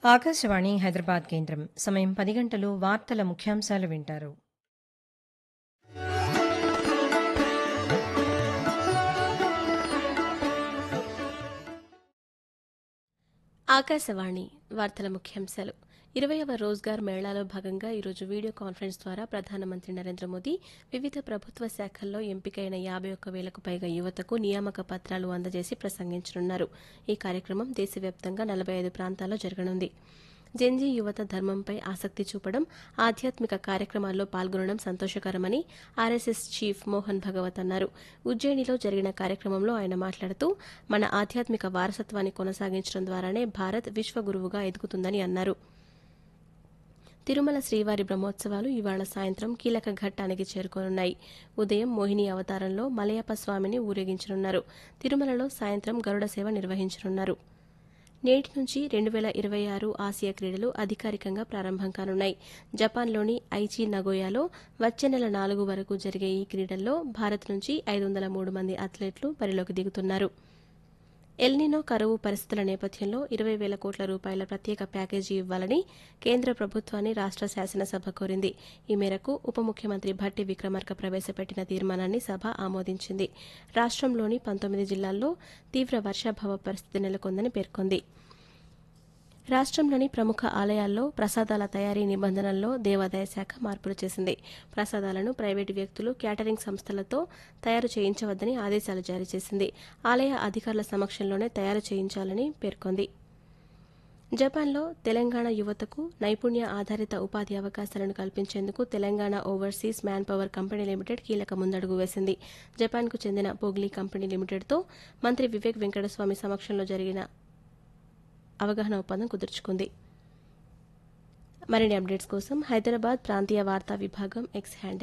ఆకాశవాణి హైదరాబాద్ కేంద్రం సమయం పది గంటలు వార్తల ముఖ్యాంశాలు వింటారు ఆకాశవాణి వార్తల ముఖ్యాంశాలు ఇరవయవ రోజ్గార్ మేళాలో భాగంగా ఈరోజు వీడియో కాన్ఫరెన్స్ ద్వారా ప్రధానమంత్రి నరేంద్ర మోదీ వివిధ ప్రభుత్వ శాఖల్లో ఎంపికైన యాభై ఒక్క వేలకు పైగా యువతకు నియామక పత్రాలు అందజేసి ప్రసంగించనున్నారు ఈ కార్యక్రమం దేశవ్యాప్తంగా నలభై ఐదు ప్రాంతాల్లో జరగనుంది జెంజీ యువత ధర్మంపై ఆసక్తి చూపడం ఆధ్యాత్మిక కార్యక్రమాల్లో పాల్గొనడం సంతోషకరమని ఆర్ఎస్ఎస్ చీఫ్ మోహన్ భగవత్ అన్నారు ఉజ్జయినిలో జరిగిన కార్యక్రమంలో ఆయన మాట్లాడుతూ మన ఆధ్యాత్మిక వారసత్వాన్ని కొనసాగించడం ద్వారానే భారత్ విశ్వగురువుగా ఎదుగుతుందని అన్నారు తిరుమల శ్రీవారి బ్రహ్మోత్సవాలు ఇవాళ సాయంత్రం కీలక ఘట్టానికి చేరుకోనున్నాయి ఉదయం మోహిని అవతారంలో మలయప్ప స్వామిని ఊరేగించనున్నారు తిరుమలలో సాయంత్రం గరుడ సేవ నిర్వహించనున్నారు నేటి నుంచి రెండు వేల ఇరవై ఆరు ఆసియా క్రీడలు అధికారికంగా ప్రారంభం కానున్నాయి జపాన్లోని ఐచి నగోయాలో వచ్చే నెల నాలుగు వరకు జరిగే ఈ క్రీడల్లో భారత్ నుంచి ఐదు వందల మూడు మంది అథ్లెట్లు బరిలోకి దిగుతున్నారు ఎల్నినో కరువు పరిస్థితుల నేపథ్యంలో ఇరవై వేల కోట్ల రూపాయల ప్రత్యేక ప్యాకేజీ ఇవ్వాలని కేంద్ర ప్రభుత్వాన్ని రాష్ట శాసనసభ కోరింది ఈ మేరకు ఉప ముఖ్యమంత్రి భట్టి విక్రమార్క ప్రవేశపెట్టిన తీర్మానాన్ని సభ ఆమోదించింది రాష్ట్రంలోని పంతొమ్మిది జిల్లాల్లో తీవ్ర వర్షాభావ పరిస్థితి నెలకొందని పేర్కొంది రాష్ట్రంలోని ప్రముఖ ఆలయాల్లో ప్రసాదాల తయారీ నిబంధనల్లో దేవాదాయ శాఖ మార్పులు చేసింది ప్రసాదాలను ప్రైవేటు వ్యక్తులు క్యాటరింగ్ సంస్థలతో తయారు చేయించవద్దని ఆదేశాలు జారీ చేసింది ఆలయ అధికారుల సమక్షంలోనే తయారు చేయించాలని పేర్కొంది జపాన్లో తెలంగాణ యువతకు నైపుణ్య ఆధారిత ఉపాధి అవకాశాలను కల్పించేందుకు Telangana overseas manpower company limited కీలక ముందడుగు వేసింది జపాన్కు చెందిన పోగ్లీ కంపెనీ లిమిటెడ్తో మంత్రి వివేక్ వెంకటస్వామి సమక్షంలో జరిగిన అవగాహన ఒప్పందం కుదుర్చుకుంది మరిన్ని అప్డేట్స్ కోసం హైదరాబాద్ ప్రాంతీయ వార్తా విభాగం ఎక్స్ హ్యాండిల్